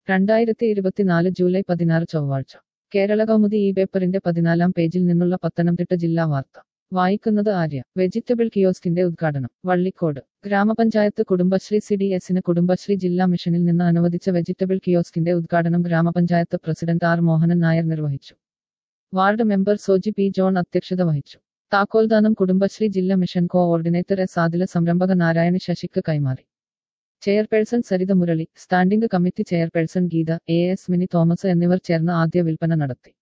രണ്ടായിരത്തി ഇരുപത്തിനാല് ജൂലൈ പതിനാറ് ചൊവ്വാഴ്ച കേരള കൗമുദി ഈ പേപ്പറിന്റെ പതിനാലാം പേജിൽ നിന്നുള്ള പത്തനംതിട്ട ജില്ലാ വാർത്ത വായിക്കുന്നത് ആര്യ വെജിറ്റബിൾ കിയോസ്കിന്റെ ഉദ്ഘാടനം വള്ളിക്കോട് ഗ്രാമപഞ്ചായത്ത് കുടുംബശ്രീ സി ഡി എസിന് കുടുംബശ്രീ ജില്ലാ മിഷനിൽ നിന്ന് അനുവദിച്ച വെജിറ്റബിൾ കിയോസ്കിന്റെ ഉദ്ഘാടനം ഗ്രാമപഞ്ചായത്ത് പ്രസിഡന്റ് ആർ മോഹനൻ നായർ നിർവഹിച്ചു ward member Soji P John അധ്യക്ഷത വഹിച്ചു താക്കോൽദാനം കുടുംബശ്രീ ജില്ലാ മിഷൻ കോഓർഡിനേറ്റർ എസ് ആദില സംരംഭക നാരായണി ശശിക്ക് കൈമാറി chairperson Saritha Murali standing committee chairperson Geetha A S Mini Thomas എന്നിവർ ചേർന്ന് ആദ്യ വിൽപ്പന നടത്തി